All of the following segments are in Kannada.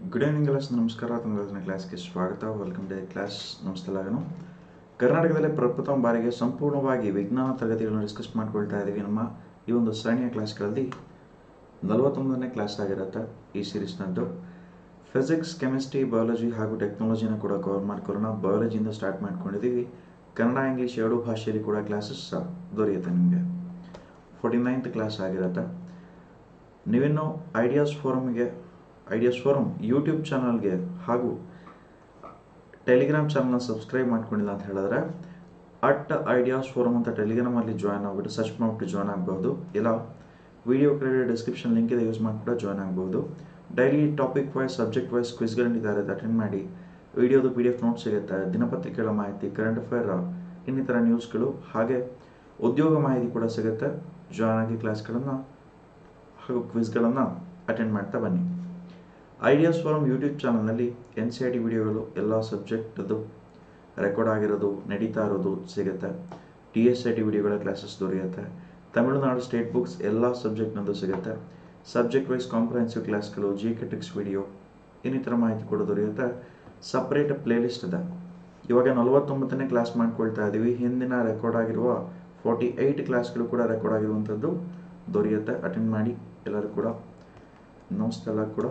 ಗುಡ್ ಈವ್ನಿಂಗ್ ಕ್ಲಾಸ್ ನಮಸ್ಕಾರ ತಂದ ಕ್ಲಾಸ್ಗೆ ಸ್ವಾಗತ ವೆಲ್ಕಮ್ ಡೇ ಕ್ಲಾಸ್ ನಮಸ್ತೆಲ್ಲಾಗನು ಕರ್ನಾಟಕದಲ್ಲೇ ಪ್ರಪ್ರಥಮ ಬಾರಿಗೆ ಸಂಪೂರ್ಣವಾಗಿ ವಿಜ್ಞಾನ ತರಗತಿಗಳನ್ನು ಡಿಸ್ಕಸ್ ಮಾಡ್ಕೊಳ್ತಾ ಇದ್ದೀವಿ ನಮ್ಮ ಈ ಒಂದು ಸರಣಿಯ ಕ್ಲಾಸ್ಗಳಲ್ಲಿ ನಲವತ್ತೊಂದನೇ ಕ್ಲಾಸ್ ಆಗಿರುತ್ತೆ ಈ ಸೀರೀಸ್ನದ್ದು ಫಿಸಿಕ್ಸ್ ಕೆಮಿಸ್ಟ್ರಿ ಬಯಾಲಜಿ ಹಾಗೂ ಟೆಕ್ನಾಲಜಿನ ಕೂಡ ಕವರ್ ಮಾಡ್ಕೊಳ್ಳೋಣ ಬಯಾಲಜಿಯಿಂದ ಸ್ಟಾರ್ಟ್ ಮಾಡ್ಕೊಂಡಿದ್ದೀವಿ ಕನ್ನಡ ಇಂಗ್ಲೀಷ್ ಎರಡೂ ಭಾಷೆಯಲ್ಲಿ ಕೂಡ ಕ್ಲಾಸಸ್ ದೊರೆಯುತ್ತೆ ನಿಮಗೆ ಫೋರ್ಟಿ ನೈನ್ತ್ ಕ್ಲಾಸ್ ಆಗಿರುತ್ತೆ ನೀವಿನ್ನು ಐಡಿಯಾಸ್ ಫೋರಮ್ಗೆ ಐಡಿಯಾಸ್ ಫೋರಮ್ ಯೂಟ್ಯೂಬ್ ಚಾನಲ್ಗೆ ಹಾಗೂ ಟೆಲಿಗ್ರಾಮ್ ಚಾನಲ್ನ ಸಬ್ಸ್ಕ್ರೈಬ್ ಮಾಡ್ಕೊಂಡಿಲ್ಲ ಅಂತ ಹೇಳಿದ್ರೆ ಅಟ್ ಐಡಿಯಾಸ್ ಫೋರಮ್ ಅಂತ ಟೆಲಿಗ್ರಾಮಲ್ಲಿ ಜಾಯ್ನ್ ಆಗ್ಬಿಟ್ಟು ಸರ್ಚ್ ಮಾಡಿಬಿಟ್ಟು ಜಾಯ್ನ್ ಆಗ್ಬೋದು ಇಲ್ಲ ವಿಡಿಯೋ ಕೆಳಗಡೆ ಡಿಸ್ಕ್ರಿಪ್ಷನ್ ಲಿಂಕ್ ಇದೆ ಯೂಸ್ ಮಾಡಿ ಕೂಡ ಜಾಯ್ನ್ ಆಗ್ಬೋದು daily topic wise subject wise ಕ್ವಿಸ್ಗಳಿದ್ದಾರೆ ಅಟೆಂಡ್ ಮಾಡಿ ವಿಡಿಯೋದು ಪಿ ಡಿ ಎಫ್ ನೋಟ್ಸ್ ಸಿಗುತ್ತೆ ದಿನಪತ್ರಿಕೆಗಳ ಮಾಹಿತಿ ಕರೆಂಟ್ ಅಫೇರ್ ಇನ್ನಿತರ ನ್ಯೂಸ್ಗಳು ಹಾಗೆ ಉದ್ಯೋಗ ಮಾಹಿತಿ ಕೂಡ ಸಿಗುತ್ತೆ ಜಾಯ್ನ್ ಆಗಿ ಕ್ಲಾಸ್ಗಳನ್ನು ಹಾಗೂ ಕ್ವಿಸ್ಗಳನ್ನು ಅಟೆಂಡ್ ಮಾಡ್ತಾ ಬನ್ನಿ ಐಡಿಯಾಸ್ ಫಾರಮ್ ಯೂಟ್ಯೂಬ್ ಚಾನಲ್ನಲ್ಲಿ ಎನ್ ಸಿ ಐ ಟಿ ವಿಡಿಯೋಗಳು ಎಲ್ಲ ಸಬ್ಜೆಕ್ಟದು ರೆಕಾರ್ಡ್ ಆಗಿರೋದು ನಡೀತಾ ಇರೋದು ಸಿಗುತ್ತೆ ಟಿ ಎಸ್ ಐ ಟಿ ವಿಡಿಯೋಗಳ ಕ್ಲಾಸಸ್ ದೊರೆಯುತ್ತೆ ತಮಿಳುನಾಡು ಸ್ಟೇಟ್ ಬುಕ್ಸ್ ಎಲ್ಲ ಸಬ್ಜೆಕ್ಟ್ನದು ಸಿಗುತ್ತೆ ಸಬ್ಜೆಕ್ಟ್ ವೈಸ್ ಕಾಂಪ್ರಹೆನ್ಸಿವ್ ಕ್ಲಾಸ್ಗಳು ಜಿ ಕೆ ಟಿಕ್ಸ್ ವಿಡಿಯೋ ಇನ್ನಿತರ ಮಾಹಿತಿ ಕೂಡ ದೊರೆಯುತ್ತೆ ಸಪ್ರೇಟ್ ಪ್ಲೇಲಿಸ್ಟ್ ಇದೆ ಇವಾಗ ನಲವತ್ತೊಂಬತ್ತನೇ ಕ್ಲಾಸ್ ಮಾಡ್ಕೊಳ್ತಾ ಇದ್ದೀವಿ ಹಿಂದಿನ ರೆಕಾರ್ಡ್ ಆಗಿರುವ ಫಾರ್ಟಿ ಏಯ್ಟ್ ಕ್ಲಾಸ್ಗಳು ಕೂಡ ರೆಕಾರ್ಡ್ ಆಗಿರುವಂಥದ್ದು ದೊರೆಯುತ್ತೆ ಅಟೆಂಡ್ ಮಾಡಿ ಎಲ್ಲರೂ ಕೂಡ ನಮಸ್ತೆ ಎಲ್ಲ ಕೂಡ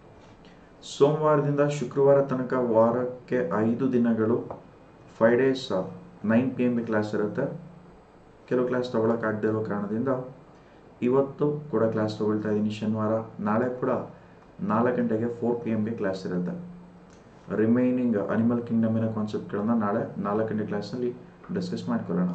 ಸೋಮವಾರದಿಂದ ಶುಕ್ರವಾರ ತನಕ ವಾರಕ್ಕೆ ಐದು ದಿನಗಳು five days nine P M ಬಿ ಕ್ಲಾಸ್ ಇರುತ್ತೆ ಕೆಲವು ಕ್ಲಾಸ್ ತೊಗೊಳಕ್ಕಾಗದೇ ಇರೋ ಕಾರಣದಿಂದ ಇವತ್ತು ಕೂಡ ಕ್ಲಾಸ್ ತೊಗೊಳ್ತಾ ಇದ್ದೀನಿ ಶನಿವಾರ ನಾಳೆ ಕೂಡ ನಾಲ್ಕು ಗಂಟೆಗೆ ಫೋರ್ ಪಿ ಎಮ್ಗೆ ಕ್ಲಾಸ್ ಇರುತ್ತೆ ರಿಮೈನಿಂಗ್ ಅನಿಮಲ್ ಕಿಂಗ್ಡಮಿನ ಕಾನ್ಸೆಪ್ಟ್ಗಳನ್ನು ನಾಳೆ ನಾಲ್ಕು ಗಂಟೆ ಕ್ಲಾಸ್ನಲ್ಲಿ ಡಿಸ್ಕಸ್ ಮಾಡ್ಕೊಳ್ಳೋಣ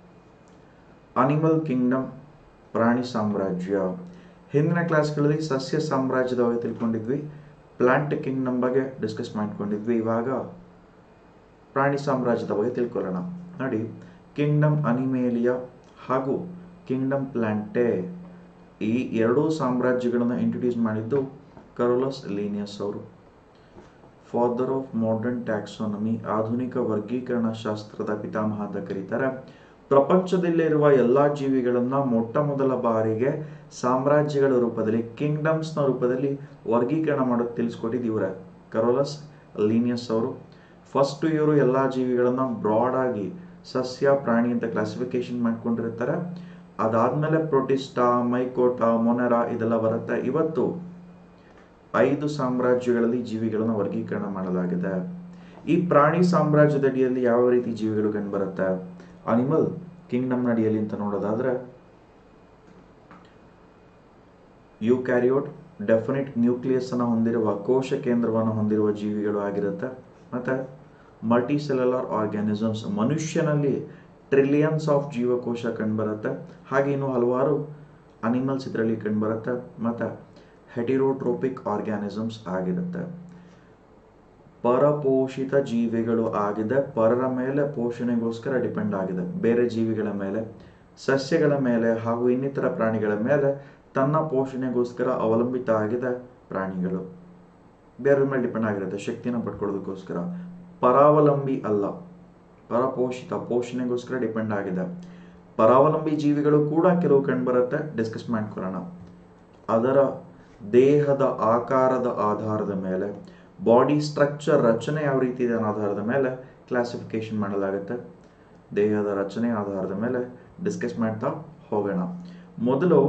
ಅನಿಮಲ್ ಕಿಂಗ್ಡಮ್ ಪ್ರಾಣಿ ಸಾಮ್ರಾಜ್ಯ ಹಿಂದಿನ ಕ್ಲಾಸ್ಗಳಲ್ಲಿ ಸಸ್ಯ ಸಾಮ್ರಾಜ್ಯದ ಬಗ್ಗೆ ತಿಳ್ಕೊಂಡಿದ್ವಿ ಪ್ಲಾಂಟ್ ಕಿಂಗ್ಡಮ್ ಬಗ್ಗೆ ಡಿಸ್ಕಸ್ ಮಾಡ್ಕೊಂಡಿದ್ವಿ ಇವಾಗ ಪ್ರಾಣಿ ಸಾಮ್ರಾಜ್ಯದ ಬಗ್ಗೆ ತಿಳ್ಕೊಳ್ಳೋಣ ನೋಡಿ ಕಿಂಗ್ಡಮ್ ಅನಿಮೇಲಿಯಾ ಹಾಗೂ ಕಿಂಗ್ಡಮ್ ಪ್ಲಾಂಟೆ ಈ ಎರಡೂ ಸಾಮ್ರಾಜ್ಯಗಳನ್ನು ಇಂಟ್ರೊಡ್ಯೂಸ್ ಮಾಡಿದ್ದು ಕರೋಲಸ್ ಲೀನಿಯಸ್ ಅವರು ಫಾದರ್ ಆಫ್ ಮಾಡರ್ನ್ ಟ್ಯಾಕ್ಸಾನಮಿ ಆಧುನಿಕ ವರ್ಗೀಕರಣ ಶಾಸ್ತ್ರದ ಪಿತಾಮಹ ಅಂತ ಕರೀತಾರೆ ಪ್ರಪಂಚದಲ್ಲಿರುವ ಎಲ್ಲ ಜೀವಿಗಳನ್ನ ಮೊಟ್ಟ ಮೊದಲ ಬಾರಿಗೆ ಸಾಮ್ರಾಜ್ಯಗಳ ರೂಪದಲ್ಲಿ ಕಿಂಗ್ಡಮ್ಸ್ನ ರೂಪದಲ್ಲಿ ವರ್ಗೀಕರಣ ಮಾಡೋದು ತಿಳಿಸ್ಕೊಟ್ಟಿದ್ದು ಇವರೇ ಕರೋಲಸ್ ಲೀನಿಯಸ್ ಅವರು ಫಸ್ಟ್ ಇವರು ಎಲ್ಲ ಜೀವಿಗಳನ್ನ ಬ್ರಾಡ್ ಆಗಿ ಸಸ್ಯ ಪ್ರಾಣಿ ಅಂತ ಕ್ಲಾಸಿಫಿಕೇಶನ್ ಮಾಡ್ಕೊಂಡಿರ್ತಾರೆ ಅದಾದ್ಮೇಲೆ ಪ್ರೊಟಿಸ್ಟಾ ಮೈಕೋಟಾ ಮೊನೆರಾ ಇದೆಲ್ಲ ಬರುತ್ತೆ ಇವತ್ತು ಐದು ಸಾಮ್ರಾಜ್ಯಗಳಲ್ಲಿ ಜೀವಿಗಳನ್ನು ವರ್ಗೀಕರಣ ಮಾಡಲಾಗಿದೆ ಈ ಪ್ರಾಣಿ ಸಾಮ್ರಾಜ್ಯದ ಅಡಿಯಲ್ಲಿ ಯಾವ ರೀತಿ ಜೀವಿಗಳು ಕಂಡುಬರುತ್ತೆ ಅನಿಮಲ್ ಕಿಂಗ್ಡಮ್ ಅಡಿಯಲ್ಲಿ ಅಂತ ನೋಡೋದಾದ್ರೆ ಯುಕ್ಯಾರಿಯೋಟ್ ಡೆಫಿನಿಟ್ ನ್ಯೂಕ್ಲಿಯಸ್ ಅನ್ನು ಹೊಂದಿರುವ ಕೋಶ ಕೇಂದ್ರವನ್ನು ಹೊಂದಿರುವ ಜೀವಿಗಳು ಆಗಿರುತ್ತೆ ಮತ್ತೆ ಮಲ್ಟಿ ಸೆಲ್ಯುಲರ್ ಆರ್ಗ್ಯಾನಿಸಮ್ಸ್ ಮನುಷ್ಯನಲ್ಲಿ ಟ್ರಿಲಿಯನ್ಸ್ ಆಫ್ ಜೀವಕೋಶ ಕಂಡುಬರುತ್ತೆ ಹಾಗೆ ಇನ್ನು ಹಲವಾರು ಅನಿಮಲ್ಸ್ ಇದರಲ್ಲಿ ಕಂಡುಬರುತ್ತೆ ಮತ್ತೆ ಹೆಟಿರೋಟ್ರೋಪಿಕ್ ಆರ್ಗ್ಯಾನಿಸಮ್ಸ್ ಆಗಿರುತ್ತೆ ಪರಪೋಷಿತ ಜೀವಿಗಳು ಆಗಿದೆ ಪರರ ಮೇಲೆ ಪೋಷಣೆಗೋಸ್ಕರ ಡಿಪೆಂಡ್ ಆಗಿದೆ ಬೇರೆ ಜೀವಿಗಳ ಮೇಲೆ ಸಸ್ಯಗಳ ಮೇಲೆ ಹಾಗೂ ಇನ್ನಿತರ ಪ್ರಾಣಿಗಳ ಮೇಲೆ ತನ್ನ ಪೋಷಣೆಗೋಸ್ಕರ ಅವಲಂಬಿತ ಆಗಿದೆ ಪ್ರಾಣಿಗಳು ಬೇರೆ ಮೇಲೆ ಡಿಪೆಂಡ್ ಆಗಿರುತ್ತೆ ಶಕ್ತಿನ ಪಡ್ಕೊಳ್ಳೋದಕ್ಕೋಸ್ಕರ ಪರಾವಲಂಬಿ ಅಲ್ಲ ಪರಪೋಷಿತ ಪೋಷಣೆಗೋಸ್ಕರ ಡಿಪೆಂಡ್ ಆಗಿದೆ ಪರಾವಲಂಬಿ ಜೀವಿಗಳು ಕೂಡ ಕೆಲವು ಕಂಡುಬರುತ್ತೆ ಡಿಸ್ಕಸ್ ಮಾಡ್ಕೊಳ್ಳೋಣ ಅದರ ದೇಹದ ಆಕಾರದ ಆಧಾರದ ಮೇಲೆ ಬಾಡಿ ಸ್ಟ್ರಕ್ಚರ್ ರಚನೆ ಯಾವ ರೀತಿ ಇದೆ ಅನ್ನೋ ಆಧಾರದ ಮೇಲೆ ಕ್ಲಾಸಿಫಿಕೇಶನ್ ಮಾಡಲಾಗುತ್ತೆ ದೇಹದ ರಚನೆ ಆಧಾರದ ಮೇಲೆ ಡಿಸ್ಕಸ್ ಮಾಡ್ತಾ ಹೋಗೋಣ ಮೊದಲು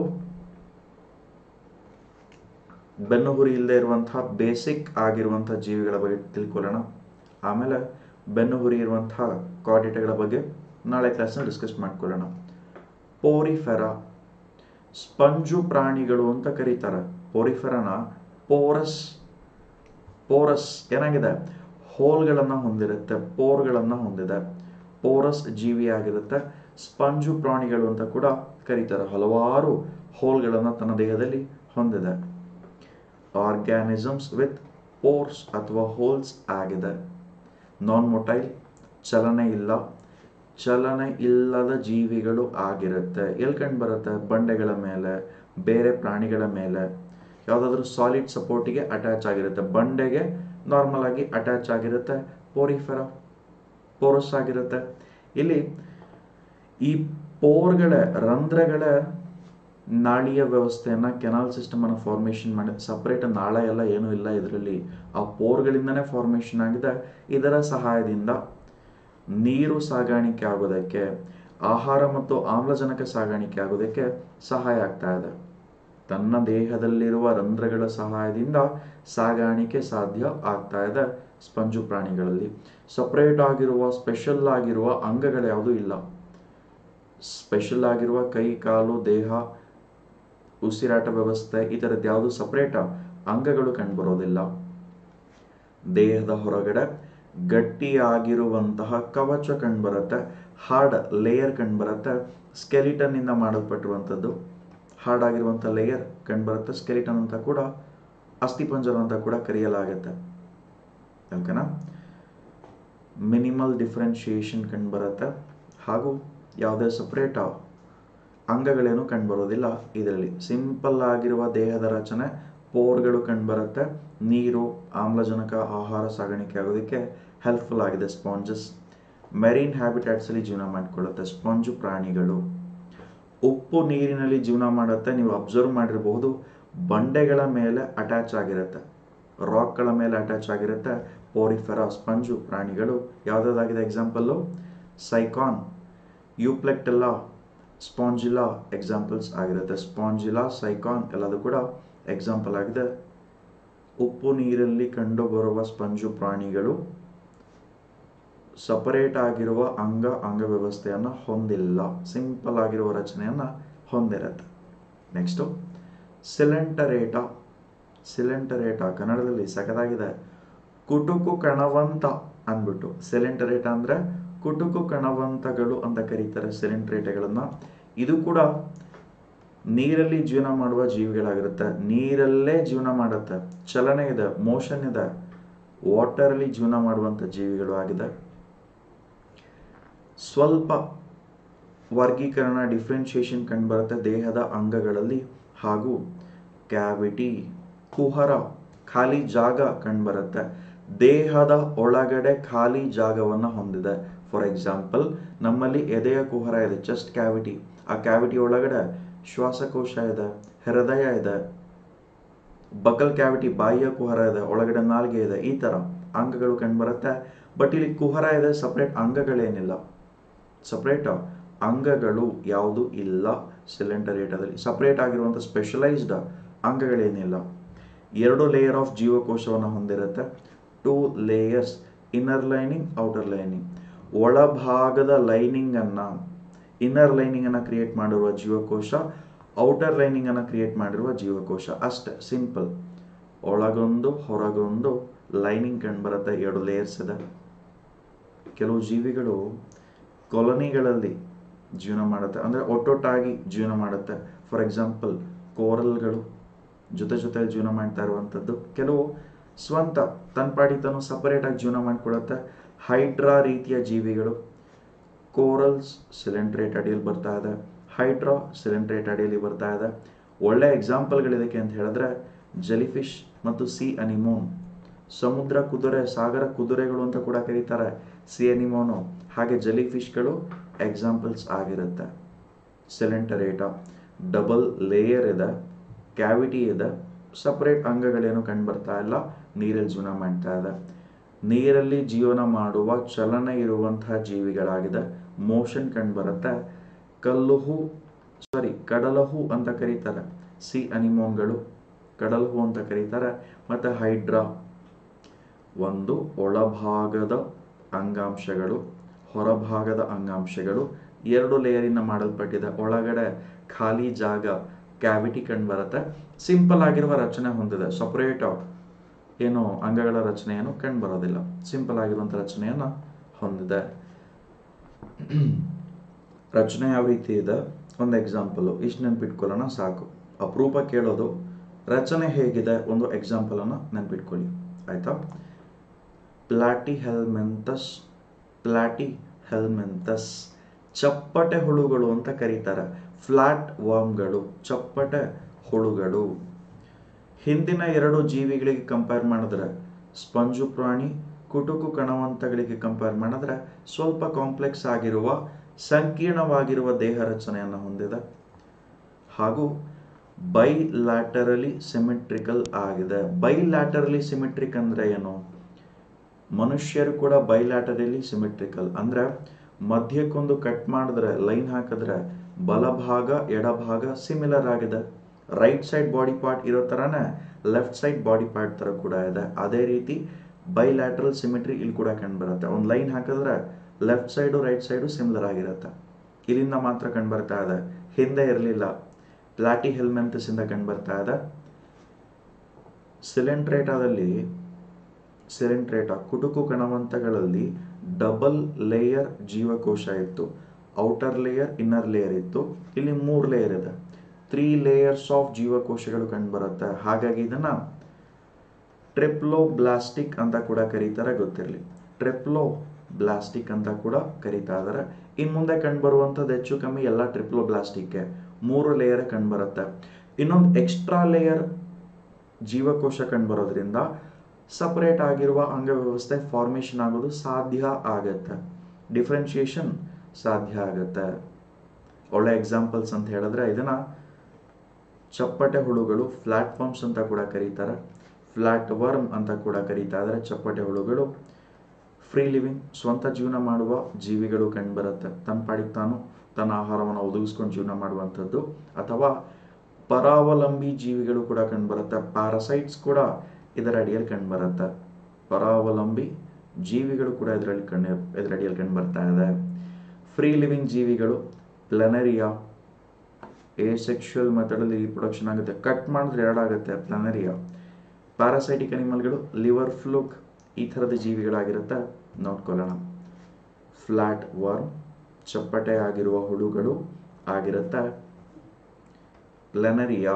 ಬೆನ್ನುಹುರಿ ಇಲ್ಲದೆ ಇರುವಂತಹ ಬೇಸಿಕ್ ಆಗಿರುವಂತಹ ಜೀವಿಗಳ ಬಗ್ಗೆ ತಿಳ್ಕೊಳ್ಳೋಣ ಆಮೇಲೆ ಬೆನ್ನುಹುರಿ ಇರುವಂತಹ ಕಾರ್ಡಿಟಗಳ ಬಗ್ಗೆ ನಾಳೆ ಕ್ಲಾಸ್ನ ಡಿಸ್ಕಸ್ ಮಾಡ್ಕೊಳ್ಳೋಣ ಪೋರಿಫೆರಾ ಸ್ಪಂಜು ಪ್ರಾಣಿಗಳು ಅಂತ ಕರೀತಾರೆ ಪೋರಿಫೆರಾನ ಪೋರಸ್ ಪೋರಸ್ ಏನಾಗಿದೆ ಹೋಲ್ಗಳನ್ನು ಹೊಂದಿರುತ್ತೆ ಪೋರ್ಗಳನ್ನು ಹೊಂದಿದೆ ಪೋರಸ್ ಜೀವಿ ಆಗಿರುತ್ತೆ ಸ್ಪಂಜು ಪ್ರಾಣಿಗಳು ಅಂತ ಕೂಡ ಕರೀತಾರೆ ಹಲವಾರು ಹೋಲ್ಗಳನ್ನು ತನ್ನ ದೇಹದಲ್ಲಿ ಹೊಂದಿದೆ ಆರ್ಗ್ಯಾನಿಸಮ್ಸ್ ವಿತ್ ಪೋರ್ಸ್ ಅಥವಾ ಹೋಲ್ಸ್ ಆಗಿದೆ ನಾನ್ ಮೊಟೈಲ್ ಚಲನೆ ಇಲ್ಲ ಚಲನೆ ಇಲ್ಲದ ಜೀವಿಗಳು ಆಗಿರುತ್ತೆ ಎಲ್ಲಿ ಕಂಡು ಬರುತ್ತೆ ಬಂಡೆಗಳ ಮೇಲೆ ಬೇರೆ ಪ್ರಾಣಿಗಳ ಮೇಲೆ ಯಾವುದಾದ್ರೂ ಸಾಲಿಡ್ ಸಪೋರ್ಟಿಗೆ ಅಟ್ಯಾಚ್ ಆಗಿರುತ್ತೆ ಬಂಡೆಗೆ ನಾರ್ಮಲ್ ಆಗಿ ಅಟ್ಯಾಚ್ ಆಗಿರುತ್ತೆ ಪೋರಿಫೆರ ಪೋರಸ್ ಆಗಿರುತ್ತೆ ಇಲ್ಲಿ ಈ ಪೋರ್ಗಳ ರಂಧ್ರಗಳ ನಾಳೀಯ ವ್ಯವಸ್ಥೆಯನ್ನು ಕೆನಾಲ್ ಸಿಸ್ಟಮನ್ನು ಫಾರ್ಮೇಷನ್ ಮಾಡಿ ಸಪ್ರೇಟ್ ನಾಳ ಎಲ್ಲ ಏನೂ ಇಲ್ಲ ಇದರಲ್ಲಿ ಆ ಪೋರ್ಗಳಿಂದನೇ ಫಾರ್ಮೇಷನ್ ಆಗಿದೆ ಇದರ ಸಹಾಯದಿಂದ ನೀರು ಸಾಗಾಣಿಕೆ ಆಗೋದಕ್ಕೆ ಆಹಾರ ಮತ್ತು ಆಮ್ಲಜನಕ ಸಾಗಾಣಿಕೆ ಆಗೋದಕ್ಕೆ ಸಹಾಯ ಆಗ್ತಾ ಇದೆ ತನ್ನ ದೇಹದಲ್ಲಿರುವ ರಂಧ್ರಗಳ ಸಹಾಯದಿಂದ ಸಾಗಾಣಿಕೆ ಸಾಧ್ಯ ಆಗ್ತಾ ಇದೆ ಸ್ಪಂಜು ಪ್ರಾಣಿಗಳಲ್ಲಿ ಸಪರೇಟ್ ಆಗಿರುವ ಸ್ಪೆಷಲ್ ಆಗಿರುವ ಅಂಗಗಳು ಯಾವುದೂ ಇಲ್ಲ ಸ್ಪೆಷಲ್ ಆಗಿರುವ ಕೈ ಕಾಲು ದೇಹ ಉಸಿರಾಟ ವ್ಯವಸ್ಥೆ ಈ ಥರದ್ದು ಯಾವುದು ಸಪರೇಟ್ ಅಂಗಗಳು ಕಂಡುಬರೋದಿಲ್ಲ ದೇಹದ ಹೊರಗಡೆ ಗಟ್ಟಿಯಾಗಿರುವಂತಹ ಕವಚ ಕಂಡುಬರುತ್ತೆ ಹಾರ್ಡ್ ಲೇಯರ್ ಕಂಡುಬರುತ್ತೆ ಸ್ಕೆಲಿಟನ್ ಇಂದ ಮಾಡಲ್ಪಟ್ಟಿರುವಂಥದ್ದು ಹಾರ್ಡ್ ಆಗಿರುವಂಥ ಲೇಯರ್ ಕಂಡುಬರುತ್ತೆ ಸ್ಕೆಲಿಟನ್ ಅಂತ ಕೂಡ ಅಸ್ಥಿಪಂಜರ ಅಂತ ಕೂಡ ಕರೆಯಲಾಗುತ್ತೆ ಓಕೆನಾ ಮಿನಿಮಲ್ ಡಿಫ್ರೆನ್ಶಿಯೇಷನ್ ಕಂಡುಬರುತ್ತೆ ಹಾಗೂ ಯಾವುದೇ ಸಪ್ರೇಟ್ ಅಂಗಗಳೇನು ಕಂಡುಬರೋದಿಲ್ಲ ಇದರಲ್ಲಿ ಸಿಂಪಲ್ ಆಗಿರುವ ದೇಹದ ರಚನೆ ಪೋರ್ಗಳು ಕಂಡುಬರುತ್ತೆ ನೀರು ಆಮ್ಲಜನಕ ಆಹಾರ ಸಾಗಾಣಿಕೆ ಆಗೋದಕ್ಕೆ ಹೆಲ್ಪ್ಫುಲ್ ಆಗಿದೆ ಸ್ಪಾಂಜಸ್ ಮೆರೀನ್ ಹ್ಯಾಬಿಟ್ಯಾಟ್ಸಲ್ಲಿ ಜೀವನ ಮಾಡಿಕೊಳ್ಳುತ್ತೆ ಸ್ಪಾಂಜು ಪ್ರಾಣಿಗಳು ಉಪ್ಪು ನೀರಿನಲ್ಲಿ ಜೀವನ ಮಾಡುತ್ತೆ ನೀವು ಅಬ್ಸರ್ವ್ ಮಾಡಿರಬಹುದು ಬಂಡೆಗಳ ಮೇಲೆ ಅಟ್ಯಾಚ್ ಆಗಿರುತ್ತೆ ರಾಕ್ಗಳ ಮೇಲೆ ಅಟ್ಯಾಚ್ ಆಗಿರುತ್ತೆ ಪೋರಿಫೆರಾ ಸ್ಪಂಜು ಪ್ರಾಣಿಗಳು ಯಾವುದಾಗಿದೆ example Sycon Euplectella Spongilla examples ಆಗಿರುತ್ತೆ ಸ್ಪಾಂಜಿಲಾ ಸೈಕಾನ್ ಎಲ್ಲದು ಕೂಡ ಎಕ್ಸಾಂಪಲ್ ಆಗಿದೆ ಉಪ್ಪು ನೀರಲ್ಲಿ ಕಂಡುಬರುವ ಸ್ಪಂಜು ಪ್ರಾಣಿಗಳು ಸಪರೇಟ್ ಆಗಿರುವ ಅಂಗ ಅಂಗ ವ್ಯವಸ್ಥೆಯನ್ನು ಹೊಂದಿಲ್ಲ ಸಿಂಪಲ್ ಆಗಿರುವ ರಚನೆಯನ್ನು ಹೊಂದಿರುತ್ತೆ ನೆಕ್ಸ್ಟು ಸಿಲೆಂಟರೇಟ ಸಿಲೆಂಟರೇಟ ಕನ್ನಡದಲ್ಲಿ ಸಖತ್ತಾಗಿದೆ ಕುಟುಕು ಕಣವಂತ ಅಂದ್ಬಿಟ್ಟು ಸಿಲೆಂಟರೇಟ ಅಂದರೆ ಕುಟುಕು ಕಣವಂತಗಳು ಅಂತ ಕರೀತಾರೆ ಸಿಲೆಂಟ್ರೇಟಗಳನ್ನು ಇದು ಕೂಡ ನೀರಲ್ಲಿ ಜೀವನ ಮಾಡುವ ಜೀವಿಗಳಾಗಿರುತ್ತೆ ನೀರಲ್ಲೇ ಜೀವನ ಮಾಡುತ್ತೆ ಚಲನೆ ಇದೆ ಮೋಷನ್ ಇದೆ ವಾಟರಲ್ಲಿ ಜೀವನ ಮಾಡುವಂಥ ಜೀವಿಗಳು ಆಗಿದೆ ಸ್ವಲ್ಪ ವರ್ಗೀಕರಣ ಡಿಫ್ರೆನ್ಶಿಯೇಷನ್ ಕಂಡುಬರುತ್ತೆ ದೇಹದ ಅಂಗಗಳಲ್ಲಿ ಹಾಗೂ ಕ್ಯಾವಿಟಿ ಕುಹರ ಖಾಲಿ ಜಾಗ ಕಂಡುಬರುತ್ತೆ ದೇಹದ ಒಳಗಡೆ ಖಾಲಿ ಜಾಗವನ್ನು ಹೊಂದಿದೆ ಫಾರ್ ಎಕ್ಸಾಂಪಲ್ ನಮ್ಮಲ್ಲಿ ಎದೆಯ ಕುಹರ ಇದೆ ಚೆಸ್ಟ್ ಕ್ಯಾವಿಟಿ ಆ ಕ್ಯಾವಿಟಿ ಒಳಗಡೆ ಶ್ವಾಸಕೋಶ ಇದೆ ಹೃದಯ ಇದೆ ಬಕಲ್ ಕ್ಯಾವಿಟಿ ಬಾಯಿಯ ಕುಹರ ಇದೆ ಒಳಗಡೆ ನಾಲ್ಗೆ ಇದೆ ಈ ತರ ಅಂಗಗಳು ಕಂಡುಬರುತ್ತೆ ಬಟ್ ಇಲ್ಲಿ ಕುಹರ ಇದೆ ಸಪ್ರೇಟ್ ಅಂಗಗಳೇನಿಲ್ಲ ಸಪ್ರೇಟ್ ಅಂಗಗಳು ಯಾವುದು ಇಲ್ಲ ಸಿಲೆಂಡರೇಟದಲ್ಲಿ ಸಪ್ರೇಟ್ ಆಗಿರುವಂಥ ಸ್ಪೆಷಲೈಸ್ಡ್ ಅಂಗಗಳೇನಿಲ್ಲ ಎರಡು ಲೇಯರ್ ಆಫ್ ಜೀವಕೋಶವನ್ನು ಹೊಂದಿರುತ್ತೆ two layers inner lining outer lining ಒಳಭಾಗದ ಲೈನಿಂಗ್ ಅನ್ನ ಇನ್ನರ್ ಲೈನಿಂಗ್ ಅನ್ನ ಕ್ರಿಯೇಟ್ ಮಾಡಿರುವ ಜೀವಕೋಶ ಔಟರ್ ಲೈನಿಂಗ್ ಅನ್ನ ಕ್ರಿಯೇಟ್ ಮಾಡಿರುವ ಜೀವಕೋಶ ಅಷ್ಟೇ ಸಿಂಪಲ್ ಒಳಗೊಂದು ಹೊರಗೊಂದು ಲೈನಿಂಗ್ ಕಂಡುಬರುತ್ತೆ ಎರಡು ಲೇಯರ್ಸ್ ಇದೆ ಕೆಲವು ಜೀವಿಗಳು ಕಾಲೋನಿಗಳಲ್ಲಿ ಜೀವನ ಮಾಡುತ್ತೆ ಅಂದರೆ ಒಟ್ಟೊಟ್ಟಾಗಿ ಜೀವನ ಮಾಡುತ್ತೆ ಫಾರ್ ಎಕ್ಸಾಂಪಲ್ ಕೋರಲ್ಗಳು ಜೊತೆ ಜೊತೆ ಜೀವನ ಮಾಡ್ತಾ ಇರುವಂಥದ್ದು ಕೆಲವು ಸ್ವಂತ ತನ್ನ ಪಾಡಿ ತಾನು ಸಪರೇಟಾಗಿ ಜೀವನ ಮಾಡಿಕೊಡುತ್ತೆ ಹೈಡ್ರಾ ರೀತಿಯ ಜೀವಿಗಳು ಕೋರಲ್ಸ್ ಸಿಲೆಂಟ್ರೇಟ್ ಅಡಿಯಲ್ಲಿ ಬರ್ತಾ ಇದೆ ಹೈಡ್ರಾ ಸಿಲೆಂಟ್ರೇಟ್ ಅಡಿಯಲ್ಲಿ ಬರ್ತಾ ಇದೆ ಒಳ್ಳೆ ಎಕ್ಸಾಂಪಲ್ಗಳಿದಕ್ಕೆ ಅಂತ ಹೇಳಿದ್ರೆ ಜೆಲಿಫಿಶ್ ಮತ್ತು ಸಿ ಅನಿಮೋನ್ ಸಮುದ್ರ ಕುದುರೆ ಸಾಗರ ಕುದುರೆಗಳು ಅಂತ ಕೂಡ ಕರೀತಾರೆ ಸಿ ಅನಿಮೋನು ಹಾಗೆ ಜೆಲಿಫಿಶ್ಗಳು ಎಕ್ಸಾಂಪಲ್ಸ್ ಆಗಿರುತ್ತೆ ಸಿಲೆಂಟರೇಟ ಡಬಲ್ ಲೇಯರ್ ಇದೆ ಕ್ಯಾವಿಟಿ ಇದೆ ಸಪರೇಟ್ ಅಂಗಗಳೇನು ಕಂಡುಬರ್ತಾ ಇಲ್ಲ ನೀರಲ್ಲಿ ಜೀವನ ಮಾಡ್ತಾ ಇದೆ ನೀರಲ್ಲಿ ಜೀವನ ಮಾಡುವ ಚಲನೆ ಇರುವಂತಹ ಜೀವಿಗಳಾಗಿದೆ ಮೋಷನ್ ಕಂಡುಬರುತ್ತೆ ಕಲ್ಲುಹು ಸಾರಿ ಕಡಲಹು ಅಂತ ಕರೀತಾರೆ ಸಿ ಅನಿಮೋನ್ಗಳು ಕಡಲಹು ಅಂತ ಕರೀತಾರೆ ಮತ್ತು ಹೈಡ್ರಾ ಒಂದು ಒಳಭಾಗದ ಅಂಗಾಂಶಗಳು ಹೊರಭಾಗದ ಅಂಗಾಂಶಗಳು ಎರಡು ಲೇಯರಿಂದ ಮಾಡಲ್ಪಟ್ಟಿದೆ ಒಳಗಡೆ ಖಾಲಿ ಜಾಗ ಕ್ಯಾವಿಟಿ ಕಂಡು ಬರುತ್ತೆ ಸಿಂಪಲ್ ಆಗಿರುವ ರಚನೆ ಹೊಂದಿದೆ ಸಪರೇಟ್ ಏನು ಅಂಗಗಳ ರಚನೆಯನ್ನು ಕಂಡು ಬರೋದಿಲ್ಲ ಸಿಂಪಲ್ ಆಗಿರುವಂಥ ರಚನೆಯನ್ನು ಹೊಂದಿದೆ ರಚನೆ ಯಾವ ರೀತಿ ಇದೆ ಒಂದು ಎಕ್ಸಾಂಪಲು ಇಷ್ಟು ನೆನ್ಪಿಟ್ಕೊಳ್ಳೋಣ ಸಾಕು ಅಪರೂಪ ಕೇಳೋದು ರಚನೆ ಹೇಗಿದೆ ಒಂದು ಎಕ್ಸಾಂಪಲನ್ನು ನೆನ್ಪಿಟ್ಕೊಳ್ಳಿ ಆಯ್ತಾ ಪ್ಲಾಟಿ ಹೆಲ್ಮೆಂತಸ್ ಪ್ಲಾಟಿ ಹೆಲ್ಮೆಂತಸ್ ಚಪ್ಪಟೆ ಹುಳುಗಳು ಅಂತ ಕರೀತಾರೆ ಫ್ಲಾಟ್ ವರ್ಮ್ಗಳು ಚಪ್ಪಟೆ ಹುಳುಗಳು ಹಿಂದಿನ ಎರಡು ಜೀವಿಗಳಿಗೆ ಕಂಪೇರ್ ಮಾಡಿದ್ರೆ ಸ್ಪಂಜು ಪ್ರಾಣಿ ಕುಟುಕು ಕಣವಂತಗಳಿಗೆ ಕಂಪೇರ್ ಮಾಡಿದ್ರೆ ಸ್ವಲ್ಪ ಕಾಂಪ್ಲೆಕ್ಸ್ ಆಗಿರುವ ಸಂಕೀರ್ಣವಾಗಿರುವ ದೇಹ ರಚನೆಯನ್ನು ಹೊಂದಿದೆ ಹಾಗೂ ಬೈ ಲ್ಯಾಟರಲಿ ಸಿಮೆಟ್ರಿಕಲ್ ಆಗಿದೆ ಬೈ ಲ್ಯಾಟರಲಿ ಸಿಮೆಟ್ರಿಕ್ ಅಂದರೆ ಏನು ಮನುಷ್ಯರು ಕೂಡ ಬೈಲ್ಯಾಟರಲಿ ಸಿಮೆಟ್ರಿಕಲ್ ಅಂದ್ರೆ ಮಧ್ಯಕ್ಕೊಂದು ಕಟ್ ಮಾಡಿದ್ರೆ ಲೈನ್ ಹಾಕಿದ್ರೆ ಬಲಭಾಗ ಎಡಭಾಗ ಸಿಮಿಲರ್ ಆಗಿದೆ ರೈಟ್ ಸೈಡ್ ಬಾಡಿ ಪಾರ್ಟ್ ಇರೋ ಥರನೇ ಲೆಫ್ಟ್ ಸೈಡ್ ಬಾಡಿ ಪಾರ್ಟ್ ಥರ ಕೂಡ ಇದೆ ಅದೇ ರೀತಿ ಬೈಲ್ಯಾಟ್ರಲ್ ಸಿಮೆಟ್ರಿ ಇಲ್ಲಿ ಕೂಡ ಕಂಡುಬರುತ್ತೆ ಒಂದು ಲೈನ್ ಹಾಕಿದ್ರೆ left side right side similar ಆಗಿರುತ್ತೆ ಇಲ್ಲಿಂದ ಮಾತ್ರ ಕಂಡುಬರ್ತಾ ಇದೆ ಹಿಂದೆ ಇರಲಿಲ್ಲ ಪ್ಲಾಟಿ ಹೆಲ್ಮೆಂತಸ್ ಇಂದ ಕಂಡುಬರ್ತಾ ಇದೆ ಸಿಲೆಂಟ್ರೇಟಾದಲ್ಲಿ ಸೆರೆಂಟ್ರೇಟ ಕುಟುಕು ಕಣವಂತಗಳಲ್ಲಿ ಡಬಲ್ ಲೇಯರ್ ಜೀವಕೋಶ ಇತ್ತು ಔಟರ್ ಲೇಯರ್ ಇನ್ನರ್ ಲೇಯರ್ ಇತ್ತು ಇಲ್ಲಿ ಮೂರು ಲೇಯರ್ ಇದೆ ತ್ರೀ ಲೇಯರ್ಸ್ ಆಫ್ ಜೀವಕೋಶಗಳು ಕಂಡುಬರುತ್ತೆ ಹಾಗಾಗಿ ಇದನ್ನ ಟ್ರಿಪ್ಲೋ ಬ್ಲಾಸ್ಟಿಕ್ ಅಂತ ಕೂಡ ಕರೀತಾರೆ ಗೊತ್ತಿರಲಿ ಟ್ರಿಪ್ಲೋ ಬ್ಲಾಸ್ಟಿಕ್ ಅಂತ ಕೂಡ ಕರೀತಾ ಇದ್ದಾರೆ ಇನ್ನು ಮುಂದೆ ಕಂಡುಬರುವಂಥದ್ದು ಹೆಚ್ಚು ಕಮ್ಮಿ ಎಲ್ಲ ಟ್ರಿಪ್ಲೋ ಬ್ಲಾಸ್ಟಿಕ್ಗೆ ಮೂರು ಲೇಯರ್ ಕಂಡುಬರುತ್ತೆ ಇನ್ನೊಂದು ಎಕ್ಸ್ಟ್ರಾ ಲೇಯರ್ ಜೀವಕೋಶ ಕಂಡುಬರೋದ್ರಿಂದ ಸಪರೇಟ್ ಆಗಿರುವ ಅಂಗವ್ಯವಸ್ಥೆ ಫಾರ್ಮೇಷನ್ ಆಗೋದು ಸಾಧ್ಯ ಆಗತ್ತೆ ಡಿಫ್ರೆನ್ಶಿಯೇಷನ್ ಸಾಧ್ಯ ಆಗತ್ತೆ ಒಳ್ಳೆ ಎಕ್ಸಾಂಪಲ್ಸ್ ಅಂತ ಹೇಳಿದ್ರೆ ಇದನ್ನ ಚಪ್ಪಟೆ ಹುಳುಗಳು ಫ್ಲಾಟ್ಫಾರ್ಮ್ಸ್ ಅಂತ ಕೂಡ ಕರೀತಾರೆ ಫ್ಲಾಟ್ ವರ್ಮ್ ಅಂತ ಕೂಡ ಕರೀತಾ ಇದ್ದಾರೆ ಚಪ್ಪಟೆ ಹುಳುಗಳು ಫ್ರೀ ಲಿವಿಂಗ್ ಸ್ವಂತ ಜೀವನ ಮಾಡುವ ಜೀವಿಗಳು ಕಂಡುಬರುತ್ತೆ ತನ್ನ ಪಾಡಿಗೆ ತಾನು ತನ್ನ ಆಹಾರವನ್ನು ಒದಗಿಸ್ಕೊಂಡು ಜೀವನ ಮಾಡುವಂಥದ್ದು ಅಥವಾ ಪರಾವಲಂಬಿ ಜೀವಿಗಳು ಕೂಡ ಕಂಡುಬರುತ್ತೆ ಪ್ಯಾರಸೈಟ್ಸ್ ಕೂಡ ಇದರ ಅಡಿಯಲ್ಲಿ ಕಂಡುಬರುತ್ತೆ ಪರಾವಲಂಬಿ ಜೀವಿಗಳು ಕೂಡ ಇದರಲ್ಲಿ ಕಂಡು ಇದರ ಅಡಿಯಲ್ಲಿ ಕಂಡುಬರ್ತಾ ಇದೆ ಫ್ರೀ ಲಿವಿಂಗ್ ಜೀವಿಗಳು ಪ್ಲನರಿಯಾ ಎ ಸೆಕ್ಷುವಲ್ ಮೆಥಡಲ್ಲಿ ರಿಪ್ರೊಡಕ್ಷನ್ ಆಗುತ್ತೆ ಕಟ್ ಮಾಡಿದ್ರೆ ಎರಡಾಗುತ್ತೆ ಪ್ಲನರಿಯಾ ಪ್ಯಾರಾಸೈಟಿಕ್ ಅನಿಮಲ್ಗಳು ಲಿವರ್ ಫ್ಲೂಕ್ ಈ ಥರದ ಜೀವಿಗಳಾಗಿರುತ್ತೆ ನೋಡ್ಕೊಳ್ಳೋಣ ಫ್ಲಾಟ್ ವರ್ಮ್ ಚಪ್ಪಟೆ ಆಗಿರುವ ಹುಳುಗಳು ಆಗಿರುತ್ತೆ ಪ್ಲೆನರಿಯಾ